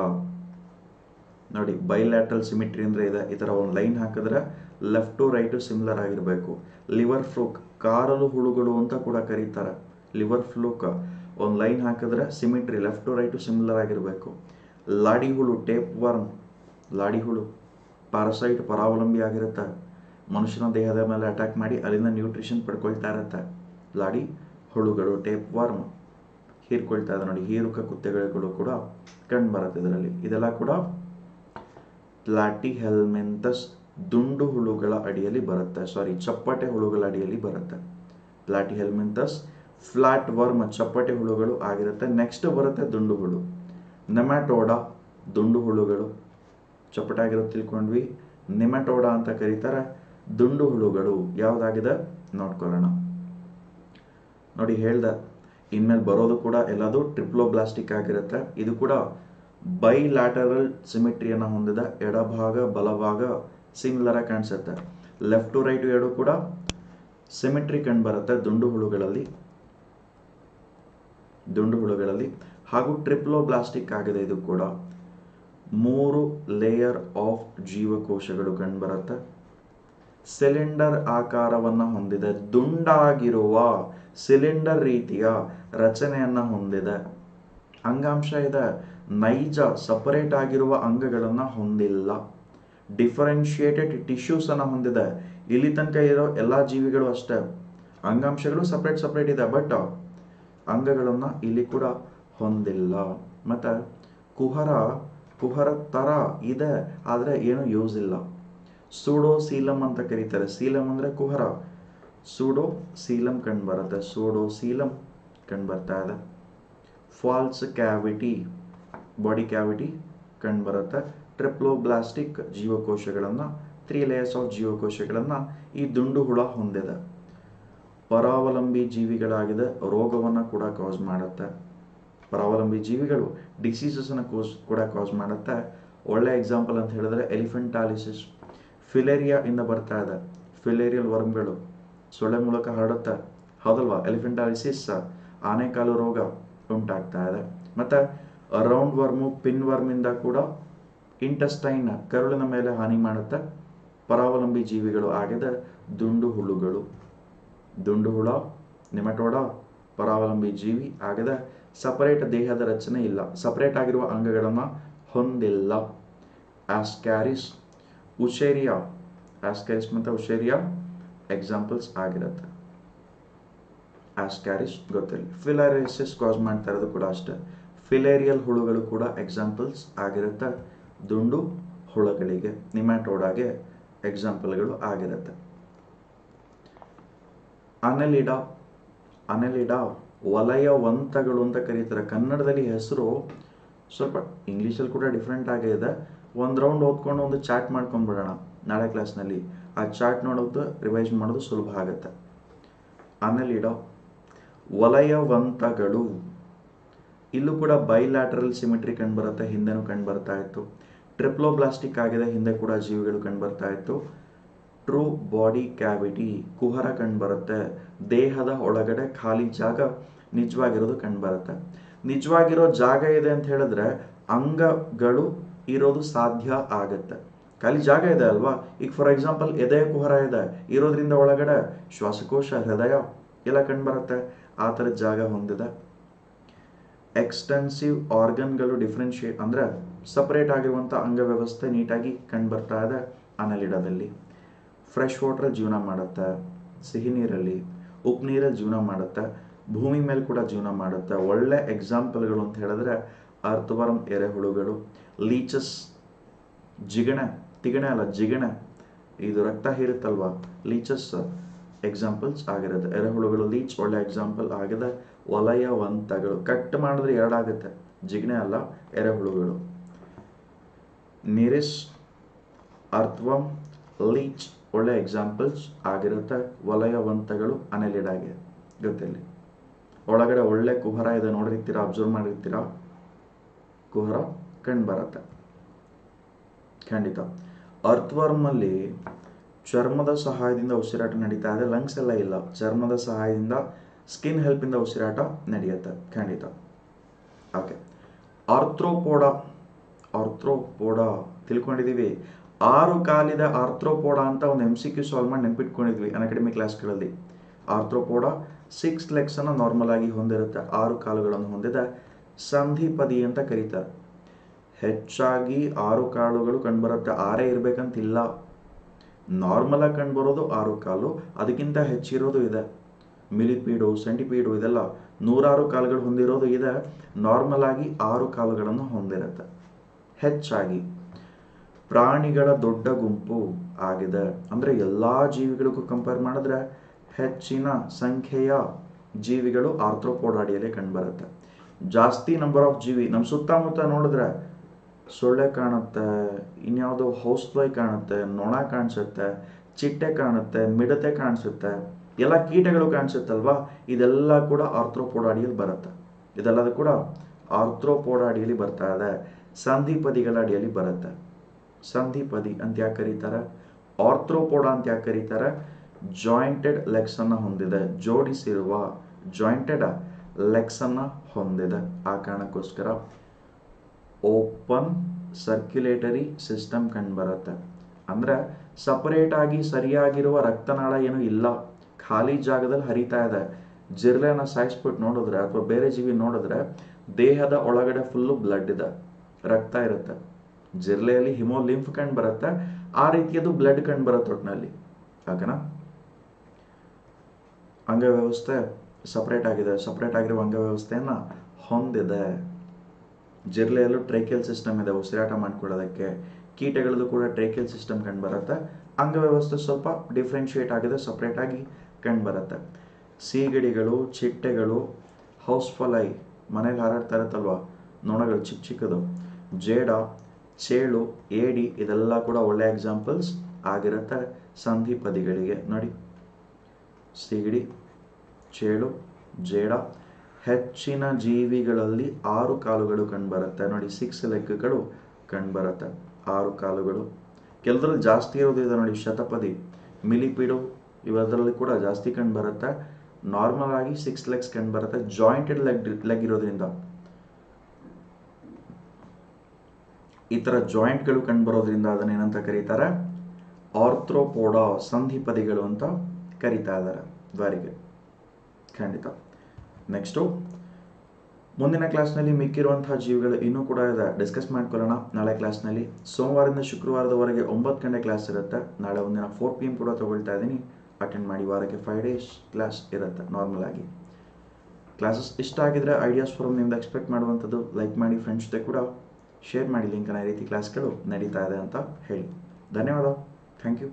ನೋಡಿ ಬೈಲ್ಯಾಟ್ರಲ್ ಸಿಮಿಟ್ರಿ ಅಂದರೆ ಇದೆ ಈ ಥರ ಒಂದು ಲೈನ್ ಹಾಕಿದ್ರೆ ಲೆಫ್ಟ್ ಟು ರೈಟು ಸಿಮಿಲರ್ ಆಗಿರಬೇಕು ಲಿವರ್ ಫ್ಲೂಕ್ ಕಾರಲು ಹುಳುಗಳು ಅಂತ ಕೂಡ ಕರೀತಾರೆ ಲಿವರ್ ಫ್ಲೂಕ್ ಒಂದು ಲೈನ್ ಹಾಕಿದ್ರೆ symmetry left to right similar ಆಗಿರಬೇಕು ಲಾಡಿ ಹುಳು ಟೇಪ್ ವರ್ಮ್ ಲಾಡಿ ಹುಳು ಪ್ಯಾರಸೈಟ್ ಪರಾವಲಂಬಿ ಆಗಿರುತ್ತೆ ಮನುಷ್ಯನ ದೇಹದ ಮೇಲೆ ಅಟ್ಯಾಕ್ ಮಾಡಿ ಅಲ್ಲಿಂದ ನ್ಯೂಟ್ರಿಷನ್ ಪಡ್ಕೊಳ್ತಾ ಇರುತ್ತೆ ಲಾಡಿ ಹುಳುಗಳು ಟೇಪ್ ವರ್ಮ್ ಹೀರ್ಕೊಳ್ತಾ ಇದೆ ನೋಡಿ ಹೀರುಕ ಕುತ್ತೆಗಳು ಕೂಡ ಕಂಡು ಬರುತ್ತೆ ಇದರಲ್ಲಿ ಇದೆಲ್ಲ ಕೂಡ ಪ್ಲಾಟಿ ಹೆಲ್ಮೆಂತಸ್ ದುಂಡು ಹುಳುಗಳ ಅಡಿಯಲ್ಲಿ ಬರುತ್ತೆ ಸಾರಿ ಚಪ್ಪಟೆ ಹುಳುಗಳ ಅಡಿಯಲ್ಲಿ ಬರುತ್ತೆ ಪ್ಲಾಟಿ ಹೆಲ್ಮೆಂತಸ್ ಫ್ಲಾಟ್ ವರ್ಮ್ ಚಪ್ಪಟೆ ಹುಳುಗಳು ಆಗಿರುತ್ತೆ ನೆಕ್ಸ್ಟ್ ಬರುತ್ತೆ ದುಂಡು ಹುಳು ನೆಮ್ಯಾಟೋಡಾ ದುಂಡು ಹುಳುಗಳು ಚಪ್ಪಟೆ ಆಗಿರೋದು ತಿಳ್ಕೊಂಡ್ವಿ ನಿಮೆಟೋಡಾ ಅಂತ ಕರೀತಾರೆ ದುಂಡು ಹುಳುಗಳು ಯಾವುದಾಗಿದೆ ನೋಡ್ಕೊಳ್ಳೋಣ ನೋಡಿ ಹೇಳ್ದೆ ಇನ್ಮೇಲೆ ಬರೋದು ಕೂಡ ಎಲ್ಲದು ಟ್ರಿಪ್ಲೋಬ್ಲಾಸ್ಟಿಕ್ ಆಗಿರುತ್ತೆ ಇದು ಕೂಡ ಬೈ ಲ್ಯಾಟರಲ್ ಸಿಮಿಟ್ರಿಯನ್ನು ಹೊಂದಿದ ಎಡಭಾಗ ಬಲಭಾಗ ಸಿಮಿಲರ್ ಆಗಿ ಕಾಣಿಸುತ್ತೆ ಲೆಫ್ಟ್ ಟು ರೈಟ್ ಎರಡು ಕೂಡ ಸಿಮಿಟ್ರಿ ಕಂಡು ಬರುತ್ತೆ ದುಂಡು ಹುಳುಗಳಲ್ಲಿ ದುಂಡು ಹುಳುಗಳಲ್ಲಿ ಹಾಗೂ ಟ್ರಿಪ್ಲೋಬ್ಲಾಸ್ಟಿಕ್ ಆಗಿದೆ ಇದು ಕೂಡ ಮೂರು ಲೇಯರ್ ಆಫ್ ಜೀವಕೋಶಗಳು ಕಂಡುಬರುತ್ತೆ ಸಿಲಿಂಡರ್ ಆಕಾರವನ್ನು ಹೊಂದಿದೆ ದುಂಡಾಗಿರುವ ಸಿಲಿಂಡರ್ ರೀತಿಯ ರಚನೆಯನ್ನ ಹೊಂದಿದೆ ಅಂಗಾಂಶ ಇದೆ ನೈಜ ಸಪರೇಟ್ ಆಗಿರುವ ಅಂಗಗಳನ್ನು ಹೊಂದಿಲ್ಲ ಡಿಫರೆನ್ಶಿಯೇಟೆಡ್ ಟಿಶ್ಯೂಸ್ ಅನ್ನ ಹೊಂದಿದೆ ಇಲ್ಲಿ ತನಕ ಇರೋ ಎಲ್ಲಾ ಜೀವಿಗಳು ಅಷ್ಟೇ ಅಂಗಾಂಶಗಳು ಸಪರೇಟ್ ಸಪರೇಟ್ ಇದೆ ಬಟ್ ಅಂಗಗಳನ್ನ ಇಲ್ಲಿ ಕೂಡ ಹೊಂದಿಲ್ಲ ಮತ್ತೆ ಕುಹರ ಕುಹರ ತರ ಇದೆ ಆದ್ರೆ ಏನು ಯೂಸ್ ಇಲ್ಲ ಸೂಡೋ ಸೀಲಮ್ ಅಂತ ಕರೀತಾರೆ ಸೀಲಮ್ ಅಂದ್ರೆ ಕುಹರ ಸೂಡೋ ಸೀಲಮ್ ಕಂಡು ಬರುತ್ತೆ ಸೂಡೋ ಸೀಲಮ್ ಕಂಡು ಬರ್ತಾ ಇದೆ ಫಾಲ್ಸ್ ಕ್ಯಾವಿಟಿ ಬಾಡಿ ಕ್ಯಾವಿಟಿ ಕಂಡು ಬರುತ್ತೆ ಟ್ರಿಪ್ಲೋಬ್ಲಾಸ್ಟಿಕ್ ಜೀವಕೋಶಗಳನ್ನು ತ್ರೀ ಲೇಯರ್ಸ್ ಆಫ್ ಜೀವಕೋಶಗಳನ್ನು ಈ ದುಂಡು ಹುಳ ಹೊಂದಿದೆ ಪರಾವಲಂಬಿ ಜೀವಿಗಳಾಗಿದೆ ರೋಗವನ್ನು ಕೂಡ ಕಾಸ್ ಮಾಡುತ್ತೆ ಪರಾವಲಂಬಿ ಜೀವಿಗಳು ಡಿಸೀಸಸ್ನ ಕೋಸ್ ಕೂಡ ಕಾಸ್ ಮಾಡುತ್ತೆ ಒಳ್ಳೆ ಎಕ್ಸಾಂಪಲ್ ಅಂತ ಹೇಳಿದ್ರೆ ಎಲಿಫೆಂಟಾಲಿಸಿಸ್ ಫಿಲೇರಿಯಾ ಇಂದ ಬರ್ತಾ ಇದೆ ಫಿಲೇರಿಯಲ್ ವರ್ಮ್ಗಳು ಸೊಳ್ಳೆ ಮೂಲಕ ಹರಡುತ್ತೆ ಹೌದಲ್ವಾ ಎಲಿಫೆಂಟಾಲಿಸಿಸ್ ಆನೆಕಾಲು ರೋಗ ಉಂಟಾಗ್ತಾ ಇದೆ ಮತ್ತೆ ರೌಂಡ್ ವರ್ಮು ಪಿನ್ ವರ್ಮಿಂದ ಕೂಡ ಇಂಟೆಸ್ಟೈನ್ ಕರುಳಿನ ಮೇಲೆ ಹಾನಿ ಮಾಡುತ್ತೆ ಪರಾವಲಂಬಿ ಜೀವಿಗಳು ಆಗಿದೆ ದುಂಡು ಹುಳುಗಳು ದುಂಡು ಹುಳ ನಿಮೆಟೋಡ ಪರಾವಲಂಬಿ ಜೀವಿ ಆಗಿದೆ ಸಪರೇಟ್ ದೇಹದ ರಚನೆ ಇಲ್ಲ ಸಪರೇಟ್ ಆಗಿರುವ ಅಂಗಗಳನ್ನು ಹೊಂದಿಲ್ಲ ಆಸ್ಕ್ಯಾರಿಸ್ ಉಶೇರಿಯಾ ಆಸ್ಕ್ಯಾರಿಸ್ ಮತ್ತು ಉಶೇರಿಯಾ ಎಕ್ಸಾಂಪಲ್ಸ್ ಆಗಿರುತ್ತೆ ಆಸ್ಕ್ಯಾರಿಸ್ ಗೊತ್ತಿಲ್ಲ ಫಿಲಾರಿಸಿಸ್ ಕಾಸ್ ಮಾಡ್ತಾ ಇರೋದು ಕೂಡ ಅಷ್ಟೇ ಫಿಲೇರಿಯಲ್ ಹುಳುಗಳು ಕೂಡ ಎಕ್ಸಾಂಪಲ್ಸ್ ಆಗಿರುತ್ತೆ ದುಂಡು ಹುಳುಗಳಿಗೆ ನಿಮ್ಯಾಟೋಡಾಗೆ ಎಕ್ಸಾಂಪಲ್ಗಳು ಆಗಿರುತ್ತೆ ಅನೆಲಿಡ ಅನೆಲಿಡ ವಲಯವಂತಗಳು ಅಂತ ಕರೀತಾರೆ ಕನ್ನಡದಲ್ಲಿ ಹೆಸರು ಸ್ವಲ್ಪ ಇಂಗ್ಲೀಷಲ್ಲಿ ಕೂಡ ಡಿಫ್ರೆಂಟ್ ಆಗೇ ಇದೆ ಒಂದು ರೌಂಡ್ ಓದ್ಕೊಂಡು ಒಂದು ಚಾಟ್ ಮಾಡ್ಕೊಂಡ್ಬಿಡೋಣ ನಾಳೆ ಕ್ಲಾಸ್ನಲ್ಲಿ ಆ ಚಾಟ್ ನೋಡೋದು ರಿವೈಸ್ ಮಾಡೋದು ಸುಲಭ ಆಗುತ್ತೆ ಅನೆಲಿಡ ವಲಯವಂತಗಳು ಇಲ್ಲೂ ಕೂಡ ಬೈಲ್ಯಾಟ್ರಲ್ ಸಿಮಿಟ್ರಿ ಕಂಡುಬರುತ್ತೆ ಹಿಂದೆನೂ ಕಂಡುಬರ್ತಾ ಇತ್ತು ಟ್ರಿಪ್ಲೋಬ್ಲಾಸ್ಟಿಕ್ ಆಗಿದೆ ಹಿಂದೆ ಕೂಡ ಜೀವಿಗಳು ಕಂಡುಬರ್ತಾ ಇತ್ತು ಟ್ರೂ ಬಾಡಿ ಕ್ಯಾವಿಟಿ ಕುಹರ ಕಂಡುಬರುತ್ತೆ ದೇಹದ ಒಳಗಡೆ ಖಾಲಿ ಜಾಗ ನಿಜವಾಗಿರೋದು ಕಂಡುಬರುತ್ತೆ ನಿಜವಾಗಿರೋ ಜಾಗ ಇದೆ ಅಂತ ಹೇಳಿದ್ರೆ ಅಂಗಗಳು ಇರೋದು ಸಾಧ್ಯ ಆಗತ್ತೆ ಖಾಲಿ ಜಾಗ ಇದೆ ಅಲ್ವಾ ಈಗ ಫಾರ್ ಎಕ್ಸಾಂಪಲ್ ಎದೆ ಕುಹರ ಇದೆ ಇರೋದ್ರಿಂದ ಒಳಗಡೆ ಶ್ವಾಸಕೋಶ ಹೃದಯ ಎಲ್ಲ ಕಂಡುಬರುತ್ತೆ ಆ ಥರದ ಜಾಗ ಹೊಂದಿದೆ ಎಕ್ಸ್ಟೆನ್ಸಿವ್ ಆರ್ಗನ್ಗಳು ಡಿಫ್ರೆನ್ಶಿಯೇಟ್ ಅಂದರೆ ಸಪರೇಟ್ ಆಗಿರುವಂಥ ಅಂಗವ್ಯವಸ್ಥೆ ನೀಟಾಗಿ ಕಂಡುಬರ್ತಾ ಇದೆ ಅನಲಿಡದಲ್ಲಿ ಫ್ರೆಶ್ ವಾಟ್ರಲ್ಲಿ ಜೀವನ ಮಾಡುತ್ತೆ ಸಿಹಿ ನೀರಲ್ಲಿ ಉಪ್ಪು ನೀರಲ್ಲಿ ಜೀವನ ಮಾಡುತ್ತೆ ಭೂಮಿ ಮೇಲೆ ಕೂಡ ಜೀವನ ಮಾಡುತ್ತೆ ಒಳ್ಳೆ ಎಕ್ಸಾಂಪಲ್ಗಳು ಅಂತ ಹೇಳಿದ್ರೆ ಅರ್ಥವರ್ಮ್ ಎರೆಹುಳುಗಳು ಲೀಚಸ್ ಜಿಗಣೆ ತಿಗಣೆ ಅಲ್ಲ ಜಿಗಣೆ ಇದು ರಕ್ತ ಹೀರುತ್ತಲ್ವಾ ಲೀಚಸ್ ಎಕ್ಸಾಂಪಲ್ಸ್ ಆಗಿರುತ್ತೆ ಎರೆಹುಳುಗಳು ಲೀಚ್ ಒಳ್ಳೆ ಎಕ್ಸಾಂಪಲ್ ಆಗಿದೆ ವಲಯವಂತಗಳು ಕಟ್ ಮಾಡಿದ್ರೆ ಎರಡಾಗುತ್ತೆ ಜಿಗಣೆ ಅಲ್ಲ ಎರೆಹುಳುಗಳು ನಿರಿಸ್ ಅರ್ಥವಮ್ ಲೀಚ್ ಒಳ್ಳೆ ಎಕ್ಸಾಂಪಲ್ಸ್ ಆಗಿರುತ್ತೆ ವಲಯವಂತಗಳು ಅನೆಲಿಡಾಗೆ ಜೊತೆಯಲ್ಲಿ ಒಳಗಡೆ ಒಳ್ಳೆ ಕುಹರ ಇದೆ ನೋಡಿರ್ತೀರಾ ಅಬ್ಸರ್ವ್ ಮಾಡಿರ್ತೀರಾ ಕುಹರ ಕಂಡು ಬರುತ್ತೆ ಖಂಡಿತ ಅರ್ಥವರ್ಮಲ್ಲಿ ಚರ್ಮದ ಸಹಾಯದಿಂದ ಉಸಿರಾಟ ನಡೀತಾ ಇದೆ ಲಂಗ್ಸ್ ಎಲ್ಲ ಇಲ್ಲ ಚರ್ಮದ ಸಹಾಯದಿಂದ ಸ್ಕಿನ್ ಹೆಲ್ಪಿಂದ ಉಸಿರಾಟ ನಡೆಯುತ್ತೆ ಖಂಡಿತ ಓಕೆ ಆರ್ಥ್ರೋಪೋಡ ಆರ್ಥ್ರೋಪೋಡ ತಿಳ್ಕೊಂಡಿದ್ದೀವಿ ಆರು ಕಾಲಿದ ಆರ್ಥ್ರೋಪೋಡ ಅಂತ ಒಂದು ಎಮ್ ಸಿ ಕ್ಯೂ ಸಾಲ್ವ್ ಮಾಡಿ ನೆನ್ಪಿಟ್ಕೊಂಡಿದ್ವಿ ಅಕಾಡೆಮಿ ಕ್ಲಾಸ್ಗಳಲ್ಲಿ ಆರ್ಥ್ರೋಪೋಡ ಸಿಕ್ಸ್ ಲೆಗ್ಸ್ ಅನ್ನು ನಾರ್ಮಲ್ ಆಗಿ ಹೊಂದಿರುತ್ತೆ ಆರು ಕಾಲುಗಳನ್ನು ಹೊಂದಿದೆ ಸಂಧಿಪದಿ ಅಂತ ಕರೀತಾರೆ ಹೆಚ್ಚಾಗಿ ಆರು ಕಾಲುಗಳು ಕಂಡುಬರುತ್ತೆ ಆರೇ ಇರ್ಬೇಕಂತಿಲ್ಲ ನಾರ್ಮಲ್ ಆಗಿ ಕಂಡುಬರೋದು ಆರು ಕಾಲು ಅದಕ್ಕಿಂತ ಹೆಚ್ಚಿರೋದು ಇದೆ ಮಿಲಿಪೀಡು ಸೆಂಟಿಪೀಡು ಇದೆಲ್ಲ ನೂರಾರು ಕಾಲುಗಳು ಹೊಂದಿರೋದು ಇದೆ ನಾರ್ಮಲ್ ಆಗಿ ಆರು ಕಾಲುಗಳನ್ನು ಹೊಂದಿರುತ್ತೆ ಹೆಚ್ಚಾಗಿ ಪ್ರಾಣಿಗಳ ದೊಡ್ಡ ಗುಂಪು ಆಗಿದೆ ಅಂದರೆ ಎಲ್ಲ ಜೀವಿಗಳಿಗೂ ಕಂಪೇರ್ ಮಾಡಿದ್ರೆ ಹೆಚ್ಚಿನ ಸಂಖ್ಯೆಯ ಜೀವಿಗಳು ಆರ್ಥ್ರೋಪೋಡ್ ಅಡಿಯಲ್ಲಿ ಕಂಡುಬರುತ್ತೆ ಜಾಸ್ತಿ ನಂಬರ್ ಆಫ್ ಜೀವಿ ನಮ್ಮ ಸುತ್ತಮುತ್ತ ನೋಡಿದ್ರೆ ಸೊಳ್ಳೆ ಕಾಣುತ್ತೆ ಇನ್ಯಾವುದೋ ಹೌಸ್ ಫ್ಲೈ ಕಾಣುತ್ತೆ ನೊಣ ಕಾಣಿಸುತ್ತೆ ಚಿಟ್ಟೆ ಕಾಣುತ್ತೆ ಮಿಡತೆ ಕಾಣಿಸುತ್ತೆ ಎಲ್ಲ ಕೀಟಗಳು ಕಾಣಿಸುತ್ತಲ್ವಾ ಇದೆಲ್ಲ ಕೂಡ ಆರ್ಥ್ರೋಪೋಡ್ ಅಡಿಯಲ್ಲಿ ಬರುತ್ತೆ ಇದೆಲ್ಲದ ಕೂಡ ಆರ್ಥ್ರೋಪೋಡ್ ಅಡಿಯಲ್ಲಿ ಬರ್ತಾ ಇದೆ ಸಂಧಿಪದಿಗಳ ಅಡಿಯಲ್ಲಿ ಬರುತ್ತೆ ಸಂಧಿಪದಿ ಅಂತ ಯಾಕೆ ಕರೀತಾರೆ ಆರ್ಥ್ರೋಪೋಡ ಅಂತ ಯಾಕೆ ಕರೀತಾರೆ ಜಾಯಿಂಟೆಡ್ ಲೆಗ್ಸ್ ಅನ್ನ ಹೊಂದಿದೆ ಜೋಡಿಸಿರುವ ಜಾಯಿಂಟೆಡ್ ಲೆಗ್ಸ್ ಅನ್ನ ಹೊಂದಿದೆ ಆ ಕಾರಣಕ್ಕೋಸ್ಕರ ಓಪನ್ ಸರ್ಕ್ಯುಲೇಟರಿ ಸಿಸ್ಟಮ್ ಕಂಡು ಬರುತ್ತೆ ಅಂದ್ರೆ ಸಪರೇಟ್ ಆಗಿ ಸರಿಯಾಗಿರುವ ರಕ್ತನಾಳ ಏನು ಇಲ್ಲ ಖಾಲಿ ಜಾಗದಲ್ಲಿ ಹರಿತಾ ಇದೆ ಜಿರ್ಲೆನ ಸಾಯಿಸ್ಬಿಟ್ಟು ನೋಡಿದ್ರೆ ಅಥವಾ ಬೇರೆ ಜೀವಿ ನೋಡಿದ್ರೆ ದೇಹದ ಒಳಗಡೆ ಫುಲ್ಲು ಬ್ಲಡ್ ಇದೆ ರಕ್ತ ಇರುತ್ತೆ ಜಿರ್ಲೆಯಲ್ಲಿ ಹಿಮೋಲಿಂಫ್ ಕಂಡು ಬರುತ್ತೆ ಆ ರೀತಿಯದು ಬ್ಲಡ್ ಕಂಡು ಬರುತ್ತೆ ಒಟ್ಟಿನಲ್ಲಿ ಓಕೆನಾ ಅಂಗವ್ಯವಸ್ಥೆ ಸಪ್ರೇಟ್ ಆಗಿದೆ ಸಪ್ರೇಟ್ ಆಗಿರುವ ಅಂಗವ್ಯವಸ್ಥೆಯನ್ನ ಹೊಂದಿದೆ ಜಿರ್ಲೆಯಲ್ಲೂ ಟ್ರೈಕೆಲ್ ಸಿಸ್ಟಮ್ ಇದೆ ಉಸಿರಾಟ ಮಾಡ್ಕೊಳ್ಳೋದಕ್ಕೆ ಕೀಟಗಳದ್ದು ಕೂಡ ಟ್ರೈಕೆಲ್ ಸಿಸ್ಟಮ್ ಕಂಡು ಬರುತ್ತೆ ಅಂಗವ್ಯವಸ್ಥೆ ಸ್ವಲ್ಪ ಡಿಫ್ರೆನ್ಶಿಯೇಟ್ ಆಗಿದೆ ಸಪ್ರೇಟ್ ಆಗಿ ಕಂಡು ಬರುತ್ತೆ ಸೀಗಡಿಗಳು ಚಿಟ್ಟೆಗಳು ಹೌಸ್ಫಲೈ ಮನೇಲಿ ಹಾರಾಡ್ತಾ ಇರುತ್ತಲ್ವ ನೊಣಗಳು ಚಿಕ್ಕ ಚಿಕ್ಕದು ಜೇಡ ಚೇಳು ಏಡಿ ಇದೆಲ್ಲ ಕೂಡ ಒಳ್ಳೆ ಎಕ್ಸಾಂಪಲ್ಸ್ ಆಗಿರುತ್ತೆ ಸಂಧಿಪದಿಗಳಿಗೆ ನೋಡಿ ಸಿಗಡಿ ಚೇಳು ಜೇಡ ಹೆಚ್ಚಿನ ಜೀವಿಗಳಲ್ಲಿ ಆರು ಕಾಲುಗಳು ಕಂಡುಬರುತ್ತೆ ನೋಡಿ ಸಿಕ್ಸ್ ಲೆಗ್ಗಳು ಕಂಡುಬರುತ್ತೆ ಆರು ಕಾಲುಗಳು ಕೆಲದ್ರಲ್ಲಿ ಜಾಸ್ತಿ ಇರೋದು ಇದೆ ನೋಡಿ ಶತಪದಿ ಮಿಲಿಪಿಡು ಇವದರಲ್ಲಿ ಕೂಡ ಜಾಸ್ತಿ ಕಂಡುಬರುತ್ತೆ ನಾರ್ಮಲ್ ಆಗಿ ಸಿಕ್ಸ್ ಲೆಗ್ಸ್ ಕಂಡುಬರುತ್ತೆ ಜಾಯಿಂಟೆಡ್ ಲೆಗ್ ಲೆಗ್ ಇರೋದ್ರಿಂದ ಈ ಥರ ಜಾಯಿಂಟ್ಗಳು ಕಂಡುಬರೋದ್ರಿಂದ ಅದನ್ನ ಏನಂತ ಕರೀತಾರೆ ಆರ್ಥ್ರೋಪೋಡ ಸಂಧಿಪದಿಗಳು ಅಂತ ಕರೀತಾ ಇದ್ದಾರೆ ದ್ವಾರಿಗೆ ಖಂಡಿತ ನೆಕ್ಸ್ಟು ಮುಂದಿನ ಕ್ಲಾಸ್ನಲ್ಲಿ ಮಿಕ್ಕಿರುವಂತಹ ಜೀವಿಗಳು ಇನ್ನೂ ಕೂಡ ಇದೆ ಡಿಸ್ಕಸ್ ಮಾಡ್ಕೊಳ್ಳೋಣ ನಾಳೆ ಕ್ಲಾಸ್ನಲ್ಲಿ ಸೋಮವಾರದಿಂದ ಶುಕ್ರವಾರದವರೆಗೆ ಒಂಬತ್ತು ಗಂಟೆ ಕ್ಲಾಸ್ ಇರುತ್ತೆ ನಾಳೆ ಒಂದಿನ ಫೋರ್ ಪಿ ಎಮ್ ಕೂಡ ತಗೊಳ್ತಾ ಇದ್ದೀನಿ ಅಟೆಂಡ್ ಮಾಡಿ ವಾರಕ್ಕೆ ಫೈವ್ ಡೇಸ್ ಕ್ಲಾಸ್ ಇರುತ್ತೆ ನಾರ್ಮಲ್ ಆಗಿ ಕ್ಲಾಸಸ್ ಇಷ್ಟ ಆಗಿದ್ರೆ ಐಡಿಯಾಸ್ ಫೋರಮ್ನಿಂದ ಎಕ್ಸ್ಪೆಕ್ಟ್ ಮಾಡುವಂಥದ್ದು ಲೈಕ್ ಮಾಡಿ ಫ್ರೆಂಡ್ಸ್ ಜೊತೆ ಕೂಡ ಶೇರ್ ಮಾಡಿ ಲಿಂಕನ್ನ ಈ ರೀತಿ ಕ್ಲಾಸ್ಗಳು ನಡೀತಾ ಇದೆ ಅಂತ ಹೇಳಿ ಧನ್ಯವಾದ ಥ್ಯಾಂಕ್ ಯು